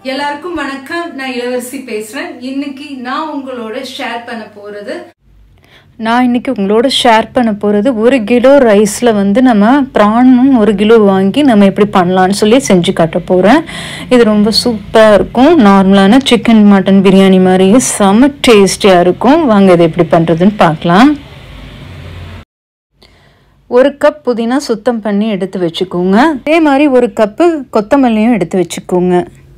எல்லாருக்கும் வணக்கம் நான் இளவரசி பேசுறேன் இன்னைக்கு நான் உங்களோட ஷேர் பண்ண போறது நான் இன்னைக்கு உங்களோட ஷேர் பண்ண போகிறது ஒரு கிலோ ரைஸில் வந்து நம்ம ப்ரானும் ஒரு கிலோ வாங்கி நம்ம எப்படி பண்ணலான்னு சொல்லி செஞ்சு காட்ட போகிறேன் இது ரொம்ப சூப்பராக இருக்கும் நார்மலான சிக்கன் மட்டன் பிரியாணி மாதிரியே செம டேஸ்டியாக இருக்கும் வாங்க இது எப்படி பண்ணுறதுன்னு பார்க்கலாம் ஒரு கப் புதினா சுத்தம் பண்ணி எடுத்து வச்சுக்கோங்க அதே மாதிரி ஒரு கப்பு கொத்தமல்லியும் எடுத்து வச்சுக்கோங்க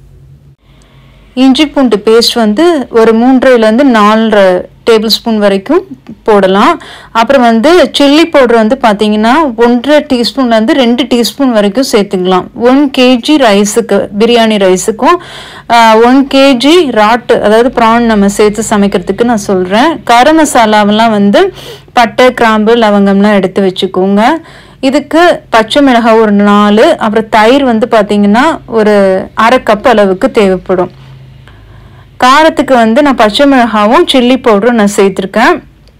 இஞ்சி பூண்டு பேஸ்ட் வந்து ஒரு மூன்றைலேருந்து நாலரை டேபிள் ஸ்பூன் வரைக்கும் போடலாம் அப்புறம் வந்து சில்லி பவுடர் வந்து பார்த்தீங்கன்னா ஒன்றரை டீஸ்பூன்லேருந்து ரெண்டு டீஸ்பூன் வரைக்கும் சேர்த்துக்கலாம் ஒன் கேஜி ரைஸுக்கு பிரியாணி ரைஸுக்கும் ஒன் கேஜி ராட்டு அதாவது ப்ரான் நம்ம சேர்த்து சமைக்கிறதுக்கு நான் சொல்கிறேன் கரம் மசாலாவெல்லாம் வந்து பட்டை கிராம்பு லவங்கம்லாம் எடுத்து வச்சுக்கோங்க இதுக்கு பச்சை மிளகாய் ஒரு நாலு அப்புறம் தயிர் வந்து பார்த்தீங்கன்னா ஒரு அரை கப் அளவுக்கு தேவைப்படும் காரத்துக்கு வந்து நான் பச்சை மிளகாவும் சில்லி பவுடரும் நான் சேர்த்துருக்கேன்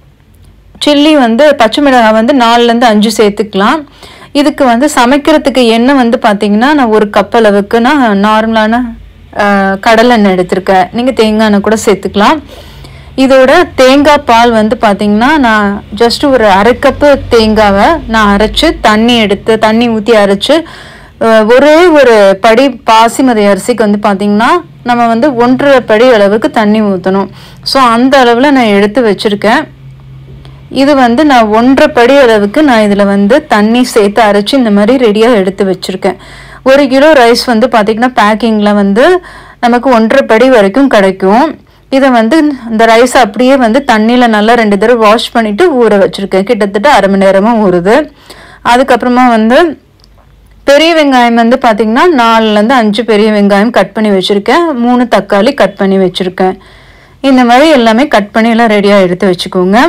சில்லி வந்து பச்சை மிளகாய் வந்து நாலுலேருந்து அஞ்சு சேர்த்துக்கலாம் இதுக்கு வந்து சமைக்கிறதுக்கு எண்ணெய் வந்து பார்த்தீங்கன்னா நான் ஒரு கப் அளவுக்கு நான் நார்மலான கடலெண்ணெய் எடுத்திருக்கேன் நீங்கள் தேங்காய் எண்ணெய் கூட சேர்த்துக்கலாம் இதோட தேங்காய் பால் வந்து பார்த்தீங்கன்னா நான் ஜஸ்ட் ஒரு அரை கப்பு தேங்காவை நான் அரைச்சி தண்ணி எடுத்து தண்ணி ஊற்றி அரைச்சி ஒரே ஒரு படி பாசிமதி அரிசிக்கு வந்து பார்த்தீங்கன்னா நம்ம வந்து ஒன்றரை படி அளவுக்கு தண்ணி ஊற்றணும் ஸோ அந்த அளவில் நான் எடுத்து வச்சுருக்கேன் இது வந்து நான் ஒன்றரை படி அளவுக்கு நான் இதில் வந்து தண்ணி சேர்த்து அரைச்சி இந்த மாதிரி ரெடியாக எடுத்து வச்சுருக்கேன் ஒரு கிலோ ரைஸ் வந்து பார்த்திங்கன்னா பேக்கிங்கில் வந்து நமக்கு ஒன்றரை படி வரைக்கும் கிடைக்கும் இதை வந்து இந்த ரைஸ் அப்படியே வந்து தண்ணியில் நல்லா ரெண்டு தடவை வாஷ் பண்ணிவிட்டு ஊற வச்சுருக்கேன் கிட்டத்தட்ட அரை மணி நேரமாக ஊறுது அதுக்கப்புறமா வந்து பெரிய வெங்காயம் வந்து பார்த்திங்கன்னா நாலுலேருந்து அஞ்சு பெரிய வெங்காயம் கட் பண்ணி வச்சுருக்கேன் மூணு தக்காளி கட் பண்ணி வச்சுருக்கேன் இந்த மாதிரி எல்லாமே கட் பண்ணி எல்லாம் ரெடியாக எடுத்து வச்சுக்கோங்க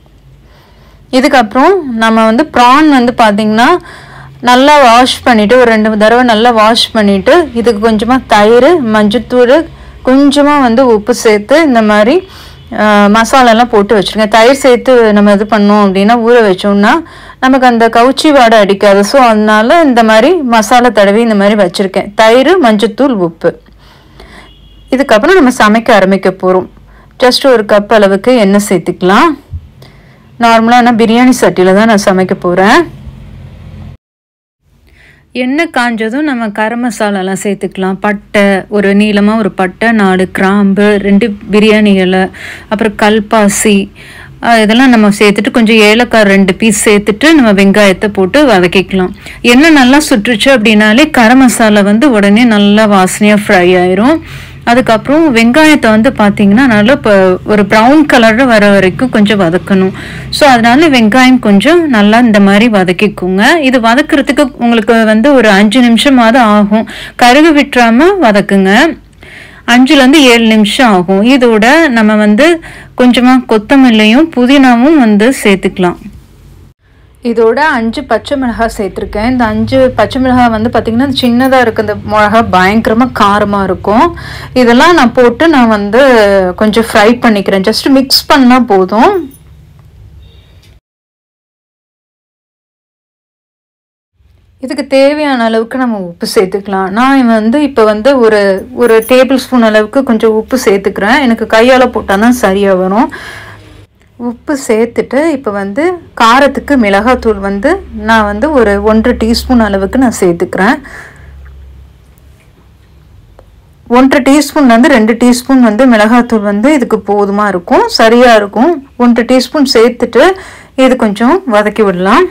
இதுக்கப்புறம் நம்ம வந்து ப்ரான் வந்து பார்த்திங்கன்னா நல்லா வாஷ் பண்ணிவிட்டு ஒரு ரெண்டு தடவை நல்லா வாஷ் பண்ணிவிட்டு இதுக்கு கொஞ்சமாக தயிர் மஞ்சத்தூள் கொஞ்சமாக வந்து உப்பு சேர்த்து இந்த மாதிரி மசாலாலாம் போட்டு வச்சுருக்கேன் தயிர் சேர்த்து நம்ம இது பண்ணோம் அப்படின்னா ஊற வச்சோம்னா நமக்கு அந்த கவுச்சி வாடை அடிக்காது ஸோ அதனால இந்த மாதிரி மசாலா தடவி இந்த மாதிரி வச்சுருக்கேன் தயிர் மஞ்சத்தூள் உப்பு இதுக்கப்புறம் நம்ம சமைக்க ஆரம்பிக்க போகிறோம் ஜஸ்ட் ஒரு கப் அளவுக்கு எண்ணெய் சேர்த்துக்கலாம் நார்மலாக நான் பிரியாணி சட்டியில் தான் நான் சமைக்க போகிறேன் எண்ணெய் காஞ்சதும் நம்ம கரம் மசாலாலாம் சேர்த்துக்கலாம் பட்டை ஒரு நீளமாக ஒரு பட்டை நாலு கிராம்பு ரெண்டு பிரியாணி இலை அப்புறம் கல்பாசி இதெல்லாம் நம்ம சேர்த்துட்டு கொஞ்சம் ஏலக்காய் ரெண்டு பீஸ் சேர்த்துட்டு நம்ம வெங்காயத்தை போட்டு வதக்கிக்கலாம் எண்ணெய் நல்லா சுற்றுச்சு அப்படின்னாலே கரம் மசாலா வந்து உடனே நல்லா வாசனையாக ஃப்ரை ஆயிரும் அதுக்கப்புறம் வெங்காயத்தை வந்து பார்த்தீங்கன்னா நல்லா இப்போ ஒரு ப்ரௌன் கலரில் வர வரைக்கும் கொஞ்சம் வதக்கணும் ஸோ அதனால வெங்காயம் கொஞ்சம் நல்லா இந்த மாதிரி வதக்கிக்கோங்க இது வதக்கிறதுக்கு உங்களுக்கு வந்து ஒரு அஞ்சு நிமிஷமாவது ஆகும் கருகு விட்டுறாமல் வதக்குங்க அஞ்சுலேருந்து ஏழு நிமிஷம் ஆகும் இதோட நம்ம வந்து கொஞ்சமாக கொத்தமல்லியும் புதினாவும் வந்து சேர்த்துக்கலாம் இதோட அஞ்சு பச்சை மிளகாய் சேர்த்துருக்கேன் இந்த அஞ்சு பச்சை மிளகாய் வந்து பார்த்திங்கன்னா சின்னதாக இருக்க இந்த மிளகா பயங்கரமாக காரமாக இருக்கும் இதெல்லாம் நான் போட்டு நான் வந்து கொஞ்சம் ஃப்ரை பண்ணிக்கிறேன் ஜஸ்ட் மிக்ஸ் பண்ணால் போதும் இதுக்கு தேவையான அளவுக்கு நம்ம உப்பு சேர்த்துக்கலாம் நான் வந்து இப்போ வந்து ஒரு ஒரு டேபிள் ஸ்பூன் அளவுக்கு கொஞ்சம் உப்பு சேர்த்துக்கிறேன் எனக்கு கையால் போட்டால் தான் சரியாக வரும் உப்பு சேர்த்துட்டு இப்போ வந்து காரத்துக்கு மிளகாத்தூள் வந்து நான் வந்து ஒரு ஒன்றரை டீஸ்பூன் அளவுக்கு நான் சேர்த்துக்கிறேன் ஒன்றரை டீஸ்பூன்லேருந்து ரெண்டு டீஸ்பூன் வந்து மிளகாத்தூள் வந்து இதுக்கு போதுமாக இருக்கும் சரியாக இருக்கும் ஒன்றரை டீஸ்பூன் சேர்த்துட்டு இது கொஞ்சம் வதக்கி விடலாம்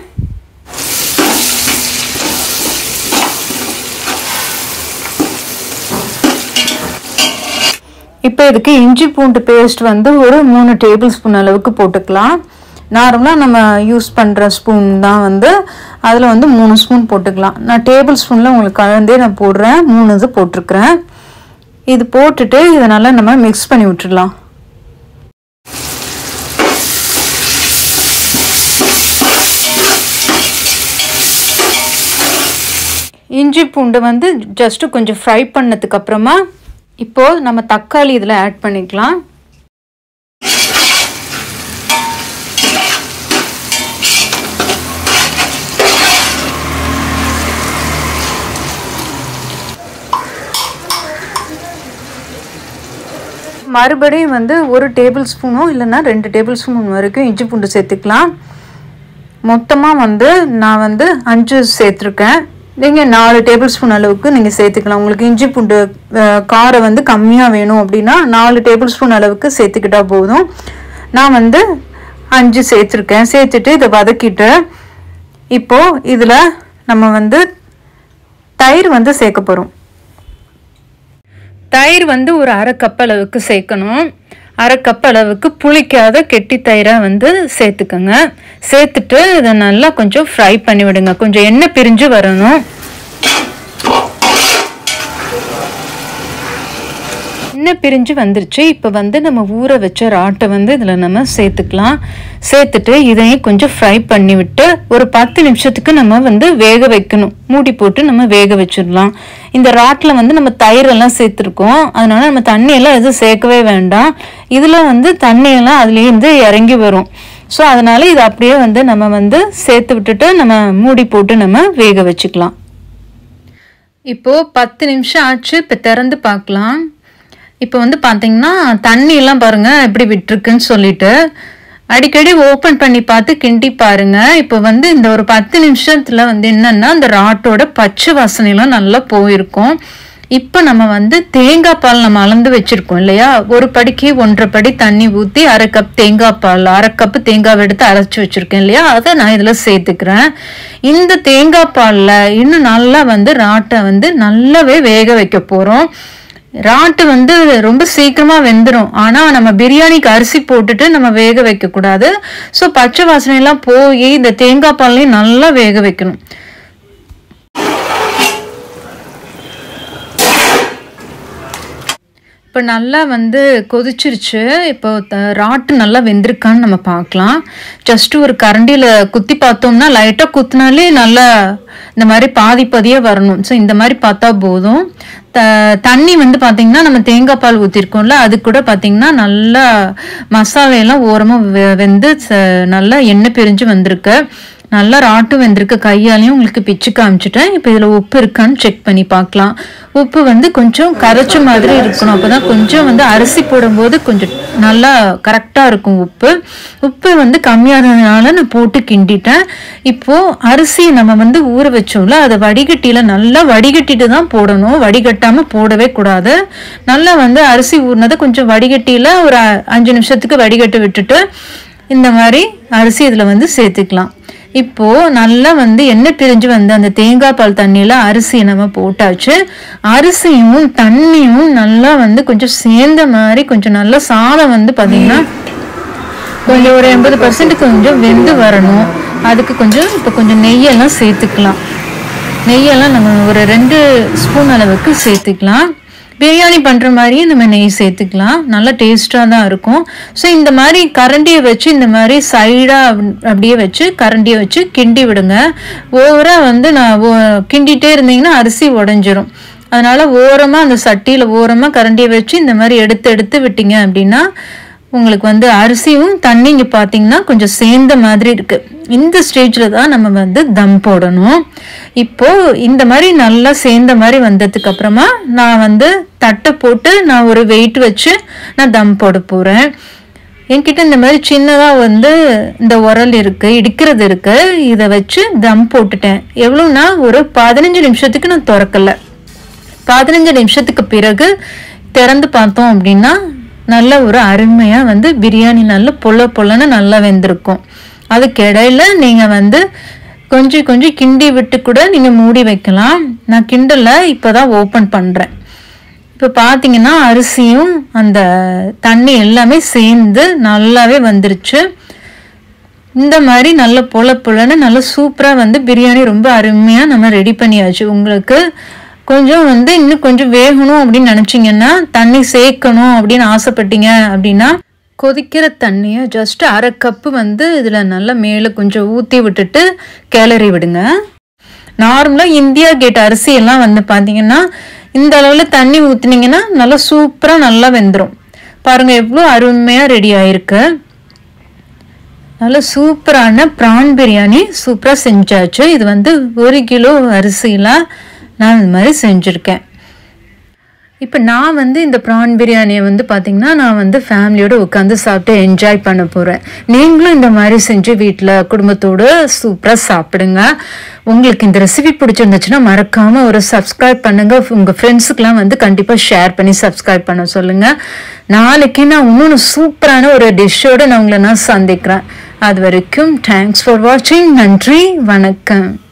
இப்போ இதுக்கு இஞ்சி பூண்டு பேஸ்ட் வந்து ஒரு மூணு டேபிள் ஸ்பூன் அளவுக்கு போட்டுக்கலாம் நார்மலாக நம்ம யூஸ் பண்ணுற ஸ்பூன் தான் வந்து அதில் வந்து மூணு ஸ்பூன் போட்டுக்கலாம் நான் டேபிள் ஸ்பூனில் உங்களுக்கு கலந்தே நான் போடுறேன் மூணு இது போட்டிருக்கிறேன் இது போட்டுட்டு இதை நல்லா நம்ம மிக்ஸ் பண்ணி விட்டுடலாம் இஞ்சி பூண்டு வந்து ஜஸ்ட்டு கொஞ்சம் ஃப்ரை பண்ணதுக்கு அப்புறமா இப்போது நம்ம தக்காளி இதில் ஆட் பண்ணிக்கலாம் மறுபடியும் வந்து ஒரு டேபிள் ஸ்பூனோ இல்லைன்னா ரெண்டு டேபிள் ஸ்பூன் வரைக்கும் இஞ்சி பூண்டு சேர்த்துக்கலாம் மொத்தமாக வந்து நான் வந்து அஞ்சு சேர்த்துருக்கேன் நீங்கள் நாலு டேபிள் ஸ்பூன் அளவுக்கு நீங்கள் சேர்த்துக்கலாம் உங்களுக்கு இஞ்சி பூண்டு அஹ், காரம் வந்து கம்மியாக வேணும் அப்படின்னா நாலு டேபிள் ஸ்பூன் அளவுக்கு சேர்த்துக்கிட்டா போதும் நான் வந்து அஞ்சு சேர்த்துருக்கேன் சேர்த்துட்டு இதை வதக்கிட்டு இப்போது இதில் நம்ம வந்து தயிர் வந்து சேர்க்க போகிறோம் தயிர் வந்து ஒரு அரை கப் அளவுக்கு சேர்க்கணும் அரை கப் அளவுக்கு புளிக்காத கெட்டி தயிரை வந்து சேர்த்துக்கோங்க சேர்த்துட்டு இதை நல்லா கொஞ்சம் ஃப்ரை பண்ணி விடுங்க கொஞ்சம் எண்ணெய் பிரிஞ்சு வரணும் எண்ணெய் பிரிஞ்சு வந்துருச்சு இப்போ வந்து நம்ம ஊற வச்ச ராட்டை வந்து இதில் நம்ம சேர்த்துக்கலாம் சேர்த்துட்டு இதையும் கொஞ்சம் ஃப்ரை பண்ணி விட்டு ஒரு பத்து நிமிஷத்துக்கு நம்ம வந்து வேக வைக்கணும் மூடி போட்டு நம்ம வேக வச்சிடலாம் இந்த ராட்டில் வந்து நம்ம தயிரெல்லாம் சேர்த்துருக்கோம் அதனால நம்ம தண்ணியெல்லாம் எதுவும் சேர்க்கவே வேண்டாம் இதில் வந்து தண்ணியெல்லாம் அதுலேருந்து இறங்கி வரும் ஸோ அதனால இது அப்படியே வந்து நம்ம வந்து சேர்த்து விட்டுட்டு நம்ம மூடி போட்டு நம்ம வேக வச்சுக்கலாம் இப்போ பத்து நிமிஷம் ஆச்சு இப்போ திறந்து பார்க்கலாம் இப்போ வந்து பார்த்தீங்கன்னா தண்ணி எல்லாம் பாருங்க எப்படி விட்டுருக்குன்னு சொல்லிட்டு அடிக்கடி ஓப்பன் பண்ணி பார்த்து கிண்டி பாருங்க இப்போ வந்து இந்த ஒரு பத்து நிமிஷத்துல வந்து என்னன்னா அந்த ராட்டோட பச்சை வாசனையெல்லாம் நல்லா போயிருக்கும் இப்போ நம்ம வந்து தேங்காய் பால் நம்ம அளந்து வச்சிருக்கோம் இல்லையா ஒரு படிக்கு ஒன்றரை படி தண்ணி ஊற்றி அரை கப் தேங்காய் பால் அரை கப்பு தேங்காய் எடுத்து அரைச்சி வச்சிருக்கேன் இல்லையா அதை நான் இதில் சேர்த்துக்கிறேன் இந்த தேங்காய் பாலில் இன்னும் நல்லா வந்து ராட்டை வந்து நல்லாவே வேக வைக்க போகிறோம் ராட்டு வந்து ரொம்ப சீக்கிரமா வெந்துடும் ஆனா நம்ம பிரியாணிக்கு அரிசி போட்டுட்டு நம்ம வேக வைக்க கூடாது ஸோ பச்சை வாசனை எல்லாம் போய் இந்த தேங்காய் பால்லையும் நல்லா வேக வைக்கணும் இப்போ நல்லா வந்து கொதிச்சிருச்சு இப்போ த- ராட்டு நல்லா வெந்திருக்கான்னு நம்ம பார்க்கலாம் ஜஸ்ட் ஒரு கரண்டியில் குத்தி பார்த்தோம்னா லைட்டாக குத்தினாலே நல்லா இந்த மாதிரி பாதி பாதியாக வரணும் ஸோ இந்த மாதிரி பார்த்தா போதும் த தண்ணி வந்து பார்த்தீங்கன்னா நம்ம தேங்காய் பால் ஊற்றிருக்கோம்ல அது கூட பார்த்தீங்கன்னா நல்லா மசாலையெல்லாம் ஓரமாக வெ வெந்து ச- நல்லா எண்ணெய் பிரிஞ்சு வந்திருக்கு நல்லா ராட்டு வெந்திருக்கு கையாலையும் உங்களுக்கு பிச்சு காமிச்சிட்டேன் இப்போ இதில் உப்பு இருக்கான்னு செக் பண்ணி பார்க்கலாம் உப்பு வந்து கொஞ்சம் கரைச்ச மாதிரி இருக்கணும் அப்பதான் கொஞ்சம் வந்து அரிசி போடும்போது கொஞ்சம் நல்லா கரெக்டாக இருக்கும் உப்பு உப்பு வந்து கம்மியானதுனால நான் போட்டு கிண்டிட்டேன் இப்போ அரிசி நம்ம வந்து ஊற வச்சோம்ல அதை வடிகட்டியில நல்லா வடிகட்டிட்டு தான் போடணும் வடிகட்டாம போடவே கூடாது நல்லா வந்து அரிசி ஊறினதை கொஞ்சம் வடிகட்டியில ஒரு அ- அஞ்சு நிமிஷத்துக்கு வடிகட்டி விட்டுட்டு இந்த மாதிரி அரிசி இதில் வந்து சேர்த்துக்கலாம் இப்போ நல்லா வந்து எண்ணெய் பிரிஞ்சு வந்து அந்த தேங்காய் பால் தண்ணியில அரிசியை நம்ம போட்டாச்சு அரிசியும் தண்ணியும் நல்லா வந்து கொஞ்சம் சேர்ந்த மாதிரி கொஞ்சம் நல்லா சாதம் வந்து பார்த்தீங்கன்னா கொஞ்சம் ஒரு எண்பது பர்சன்ட் கொஞ்சம் வெந்து வரணும் அதுக்கு கொஞ்சம் இப்போ கொஞ்சம் நெய்யெல்லாம் சேர்த்துக்கலாம் நெய்யெல்லாம் நம்ம ஒரு ரெண்டு ஸ்பூன் அளவுக்கு சேர்த்துக்கலாம் பிரியாணி பண்ணுற மாதிரியே நம்ம நெய் சேர்த்துக்கலாம் நல்லா டேஸ்ட்டாக தான் இருக்கும் ஸோ இந்த மாதிரி கரண்டியை வச்சு இந்த மாதிரி சைடாக அப்படியே வச்சு கரண்டியை வச்சு கிண்டி விடுங்க ஓவராக வந்து நான் ஓ- கிண்டிகிட்டே இருந்தீங்கன்னா அரிசி உடஞ்சிரும் அதனால ஓரமாக அந்த சட்டியில் ஓரமாக கரண்டியை வச்சு இந்த மாதிரி எடுத்து எடுத்து விட்டீங்க அப்படின்னா உங்களுக்கு வந்து அரிசியும் தண்ணி இங்கே பார்த்தீங்கன்னா கொஞ்சம் சேர்ந்த மாதிரி இருக்கு இந்த ஸ்டேஜில் தான் நம்ம வந்து தம் போடணும் இப்போ இந்த மாதிரி நல்லா சேர்ந்த மாதிரி வந்ததுக்கு அப்புறமா நான் வந்து தட்டை போட்டு நான் ஒரு வெயிட் வச்சு நான் தம் போட போகிறேன் என்கிட்ட இந்த மாதிரி சின்னதாக வந்து இந்த உரல் இருக்கு இடிக்கிறது இருக்கு இதை வச்சு தம் போட்டுட்டேன் எவ்வளோன்னா ஒரு பதினஞ்சு நிமிஷத்துக்கு நான் திறக்கல பதினஞ்சு நிமிஷத்துக்கு பிறகு திறந்து பார்த்தோம் அப்படின்னா நல்ல ஒரு அருமையாக வந்து பிரியாணி நல்ல பொல பொலன்னு நல்லா வெந்திருக்கும் அதுக்கு இடையில நீங்கள் வந்து கொஞ்சம் கொஞ்சம் கிண்டி விட்டு கூட நீங்கள் மூடி வைக்கலாம் நான் கிண்டல இப்போ தான் ஓப்பன் பண்ணுறேன் இப்போ பார்த்தீங்கன்னா அரிசியும் அந்த தண்ணி எல்லாமே சேர்ந்து நல்லாவே வந்துருச்சு இந்த மாதிரி நல்ல பொல பொலன்னு நல்ல சூப்பராக வந்து பிரியாணி ரொம்ப அருமையாக நம்ம ரெடி பண்ணியாச்சு உங்களுக்கு கொஞ்சம் வந்து இன்னும் கொஞ்சம் வேகணும் அப்படின்னு நினச்சிங்கன்னா தண்ணி சேர்க்கணும் அப்படின்னு ஆசைப்பட்டீங்க அப்படின்னா கொதிக்கிற தண்ணியை ஜஸ்ட் அரை கப்பு வந்து இதில் நல்லா மேலே கொஞ்சம் ஊற்றி விட்டுட்டு கிளறி விடுங்க நார்மலாக இந்தியா கேட் அரிசி எல்லாம் வந்து பார்த்தீங்கன்னா இந்த அளவில் தண்ணி ஊற்றுனீங்கன்னா நல்லா சூப்பராக நல்லா வெந்துடும் பாருங்கள் எவ்வளோ அருமையாக ரெடி ஆயிருக்கு நல்ல சூப்பரான ப்ரான் பிரியாணி சூப்பராக செஞ்சாச்சு இது வந்து ஒரு கிலோ அரிசியில் நான் இந்த மாதிரி செஞ்சுருக்கேன் இப்போ நான் வந்து இந்த ப்ரான் பிரியாணியை வந்து பார்த்தீங்கன்னா நான் வந்து ஃபேமிலியோட உட்காந்து சாப்பிட்டு என்ஜாய் பண்ண போகிறேன் நீங்களும் இந்த மாதிரி செஞ்சு வீட்டில் குடும்பத்தோடு சூப்பராக சாப்பிடுங்க உங்களுக்கு இந்த ரெசிபி பிடிச்சிருந்துச்சுன்னா மறக்காமல் ஒரு சப்ஸ்கிரைப் பண்ணுங்கள் உங்கள் ஃப்ரெண்ட்ஸுக்கெலாம் வந்து கண்டிப்பாக ஷேர் பண்ணி சப்ஸ்கிரைப் பண்ண சொல்லுங்கள் நாளைக்கு நான் இன்னொன்று சூப்பரான ஒரு டிஷ்ஷோடு நான் உங்களை நான் சந்திக்கிறேன் அது வரைக்கும் தேங்க்ஸ் ஃபார் வாட்சிங் நன்றி வணக்கம்